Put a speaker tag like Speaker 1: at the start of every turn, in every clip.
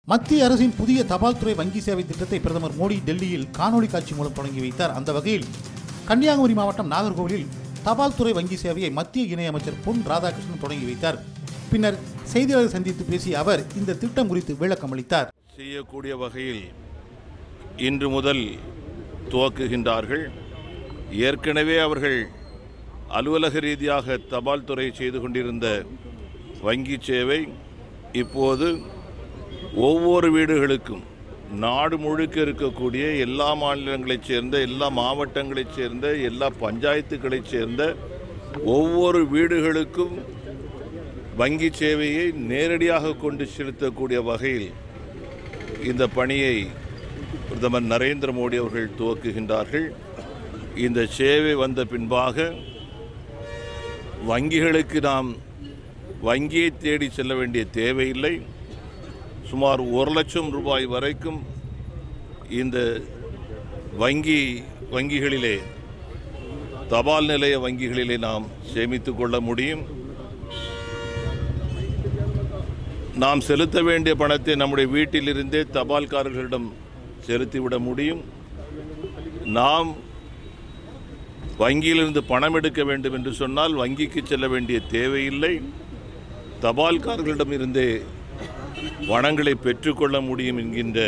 Speaker 1: மத்திய அரசின் புதிய தபால் துறை வங்கி சேவை திட்டத்தை பிரதமர் மோடி டெல்லியில் காணொலி காட்சி மூலம் தொடங்கி வைத்தார் அந்த வகையில் கன்னியாகுமரி மாவட்டம் நாகர்கோவிலில் தபால் துறை வங்கி சேவையை மத்திய இணையமைச்சர் பொன் ராதாகிருஷ்ணன் தொடங்கி வைத்தார் பின்னர் செய்தியாளர் சந்தித்து பேசிய அவர் இந்த திட்டம் குறித்து விளக்கம் அளித்தார்
Speaker 2: செய்யக்கூடிய வகையில் இன்று முதல் துவக்குகின்றார்கள் ஏற்கனவே அவர்கள் அலுவலக ரீதியாக தபால் துறை செய்து கொண்டிருந்த வங்கி சேவை இப்போது ஒவ்வொரு வீடுகளுக்கும் நாடு முழுக்க இருக்கக்கூடிய எல்லா மாநிலங்களைச் சேர்ந்த எல்லா மாவட்டங்களைச் சேர்ந்த எல்லா பஞ்சாயத்துக்களைச் சேர்ந்த ஒவ்வொரு வீடுகளுக்கும் வங்கி சேவையை நேரடியாக கொண்டு செலுத்தக்கூடிய வகையில் இந்த பணியை பிரதமர் நரேந்திர மோடி அவர்கள் துவக்குகின்றார்கள் இந்த சேவை வந்த பின்பாக வங்கிகளுக்கு நாம் வங்கியை தேடி செல்ல வேண்டிய தேவையில்லை சுமார் ஒரு லட்சம் ரூபாய் வரைக்கும் இந்த வங்கி வங்கிகளிலே தபால் நிலைய வங்கிகளிலே நாம் சேமித்துக் கொள்ள முடியும் நாம் செலுத்த வேண்டிய பணத்தை நம்முடைய வீட்டிலிருந்தே தபால்காரர்களிடம் செலுத்திவிட முடியும் நாம் வங்கியிலிருந்து பணம் எடுக்க வேண்டும் என்று சொன்னால் வங்கிக்கு செல்ல வேண்டிய தேவையில்லை தபால்காரர்களிடம் இருந்தே பணங்களை பெற்றுக்கொள்ள முடியும் என்கின்ற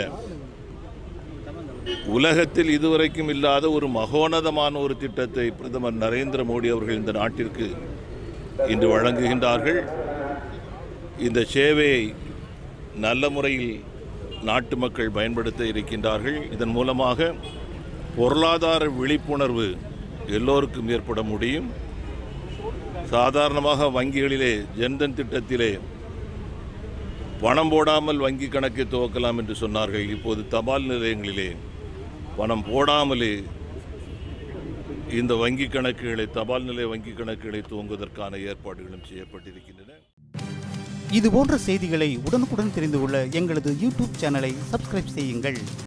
Speaker 2: உலகத்தில் இதுவரைக்கும் இல்லாத ஒரு மகோனதமான ஒரு திட்டத்தை பிரதமர் நரேந்திர மோடி அவர்கள் இந்த நாட்டிற்கு இன்று வழங்குகின்றார்கள் இந்த சேவையை நல்ல முறையில் நாட்டு மக்கள் பயன்படுத்த இருக்கின்றார்கள் இதன் மூலமாக பொருளாதார விழிப்புணர்வு எல்லோருக்கும் ஏற்பட முடியும் சாதாரணமாக வங்கிகளிலே ஜன்தன் திட்டத்திலே பணம் போடாமல் வங்கி கணக்கை துவக்கலாம் என்று சொன்னார்கள் இப்போது தபால் நிலையங்களிலே பணம் போடாமலே இந்த வங்கி கணக்குகளை தபால் நிலைய வங்கி கணக்குகளை துவங்குவதற்கான ஏற்பாடுகளும் செய்யப்பட்டிருக்கின்றன
Speaker 1: இது போன்ற செய்திகளை உடனுக்குடன் தெரிந்து கொள்ள எங்களது யூடியூப் சேனலை சப்ஸ்கிரைப் செய்யுங்கள்